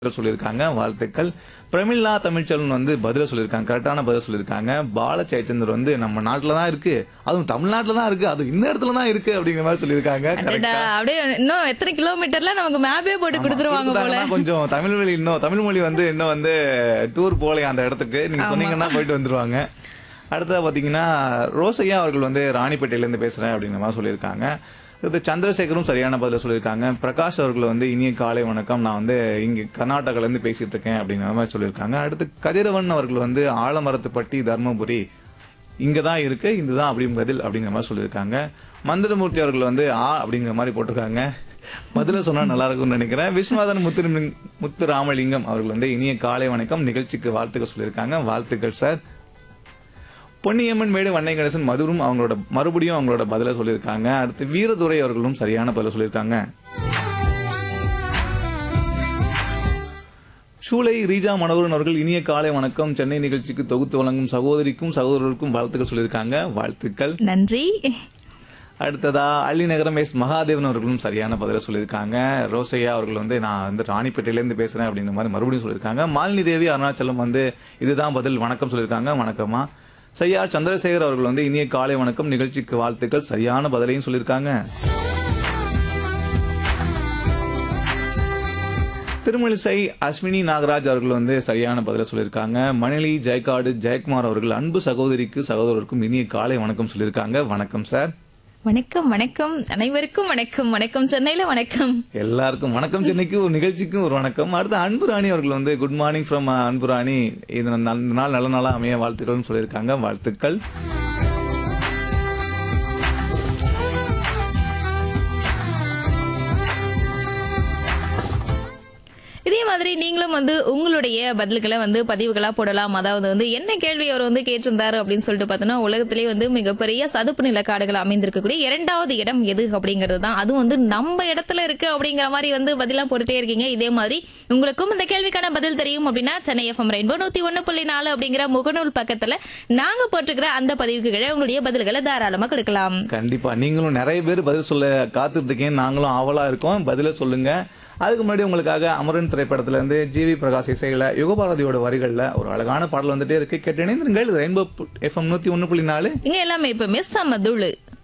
சொல்லியிருக்காங்க வாழ்த்துக்கள் பிரமிளா தமிழ்ச்செல்வன் வந்து பதில சொல்லியிருக்காங்க கரெக்டான பதில் சொல்லியிருக்காங்க பால ஜெயச்சந்தர் வந்து நம்ம நாட்டுல தான் இருக்கு அதுவும் தமிழ்நாட்டுல தான் இருக்கு அது இந்த இடத்துல தான் இருக்கு அப்படிங்கிற மாதிரி சொல்லியிருக்காங்க அடடா, கரெக்டா அப்படியே இன்னும் எத்தனை கிலோமீட்டர்ல நமக்கு மேப்பே போட்டு கொடுத்துருவாங்க போல கொடுத்தாங்கன்னா கொஞ்சம் தமிழ் மொழி இன்னும் தமிழ் மொழி வந்து இன்னும் வந்து டூர் போகலையா அந்த இடத்துக்கு நீங்க சொன்னீங்கன்னா போயிட்டு வந்துருவாங்க அடுத்தது பாத்தீங்கன்னா ரோசையா அவர்கள் வந்து ராணிப்பேட்டையில இருந்து பேசுறேன் அப்படிங்கிற மாதிரி சொல்லியிருக்காங்க இது சந்திரசேகரும் சரியான பதில சொல்லியிருக்காங்க பிரகாஷ் அவர்கள் வந்து இனிய காலை வணக்கம் நான் வந்து இங்க கர்நாடகால இருந்து பேசிட்டு இருக்கேன் அப்படிங்கிற மாதிரி சொல்லியிருக்காங்க அடுத்து கதிரவன் அவர்கள் வந்து ஆலமரத்துப்பட்டி தர்மபுரி இங்க தான் இருக்கு இதுதான் அப்படி பதில் அப்படிங்கிற மாதிரி சொல்லியிருக்காங்க மந்திரமூர்த்தி அவர்கள் வந்து ஆ அப்படிங்கிற மாதிரி போட்டிருக்காங்க பதில சொன்னா நல்லா இருக்கும்னு நினைக்கிறேன் விஸ்வநாதன் முத்து முத்து ராமலிங்கம் அவர்கள் வந்து இனிய காலை வணக்கம் நிகழ்ச்சிக்கு வாழ்த்துக்கள் சொல்லியிருக்காங்க வாழ்த்துக்கள் சார் பொன்னியம்மன் மேடு வண்ணை கணேசன் மதுரும் அவங்களோட மறுபடியும் அவங்களோட பதில சொல்லியிருக்காங்க அடுத்து வீரதுரை அவர்களும் சரியான பதில சொல்லியிருக்காங்க சூளை ரீஜா மனோகரன் அவர்கள் இனிய காலை வணக்கம் சென்னை நிகழ்ச்சிக்கு தொகுத்து வழங்கும் சகோதரிக்கும் சகோதரருக்கும் வாழ்த்துக்கள் சொல்லியிருக்காங்க வாழ்த்துக்கள் நன்றி அடுத்ததா அள்ளி நகரம் எஸ் மகாதேவன் அவர்களும் சரியான பதில சொல்லியிருக்காங்க ரோசையா அவர்கள் வந்து நான் வந்து ராணிப்பேட்டையில இருந்து பேசுறேன் அப்படின்ற மாதிரி மறுபடியும் சொல்லியிருக்காங்க மாலினி தேவி அருணாச்சலம் வந்து இதுதான் பதில் வணக்கம் சொல்லியிருக்காங்க வணக்கமா சையார் சந்திரசேகர் அவர்கள் வந்து இனிய காலை வணக்கம் நிகழ்ச்சிக்கு வாழ்த்துக்கள் சரியான பதிலையும் சொல்லியிருக்காங்க திருமலிசை அஸ்வினி நாகராஜ் அவர்கள் வந்து சரியான பதில சொல்லியிருக்காங்க மணிலி ஜெயக்காடு ஜெயக்குமார் அவர்கள் அன்பு சகோதரிக்கு சகோதரருக்கும் இனிய காலை வணக்கம் சொல்லியிருக்காங்க வணக்கம் சார் வணக்கம் வணக்கம் அனைவருக்கும் வணக்கம் வணக்கம் சென்னையில வணக்கம் எல்லாருக்கும் வணக்கம் சென்னைக்கு ஒரு நிகழ்ச்சிக்கும் ஒரு வணக்கம் அடுத்து அன்பு ராணி அவர்கள் வந்து குட் மார்னிங் ஃப்ரம் அன்பு ராணி இது நல்- இந்த நாள் நல்ல நாளா அமைய வாழ்த்துக்கள்னு சொல்லியிருக்காங்க வாழ்த்துக்கள் இதே மாதிரி நீங்களும் வந்து உங்களுடைய பதில்களை வந்து பதிவுகளா போடலாம் அதாவது வந்து என்ன கேள்வி அவர் வந்து கேட்டிருந்தாரு அப்படின்னு சொல்லிட்டு பார்த்தோன்னா உலகத்திலேயே வந்து மிகப்பெரிய சதுப்பு நில காடுகள் அமைந்திருக்கக்கூடிய இரண்டாவது இடம் எது அப்படிங்கிறது தான் அதுவும் வந்து நம்ம இடத்துல இருக்கு அப்படிங்கிற மாதிரி வந்து பதிலா போட்டுட்டே இருக்கீங்க இதே மாதிரி உங்களுக்கும் இந்த கேள்விக்கான பதில் தெரியும் அப்படின்னா சென்னை எஃப்எம் ரெயின்போ நூத்தி ஒன்னு புள்ளி நாலு அப்படிங்கிற முகநூல் பக்கத்துல நாங்க போட்டிருக்கிற அந்த பதிவுக்கு கீழே உங்களுடைய பதில்களை தாராளமா கொடுக்கலாம் கண்டிப்பா நீங்களும் நிறைய பேர் பதில் சொல்ல காத்துட்டு இருக்கீங்க நாங்களும் ஆவலா இருக்கோம் பதில சொல்லுங்க அதுக்கு முன்னாடி உங்களுக்காக அமரன் திரைப்படத்துல இருந்து ஜிவி பிரகாஷ் இசையில யுகபாரதியோட வரிகள்ல ஒரு அழகான பாடல் வந்துட்டே இருக்கு கேட்டு இணைந்திருங்கள் ரெயின்போ எஃப்எம் நூத்தி ஒன்னு புள்ளி நாலு இங்க எல்லாமே இப்ப மிஸ் அம்மதுளு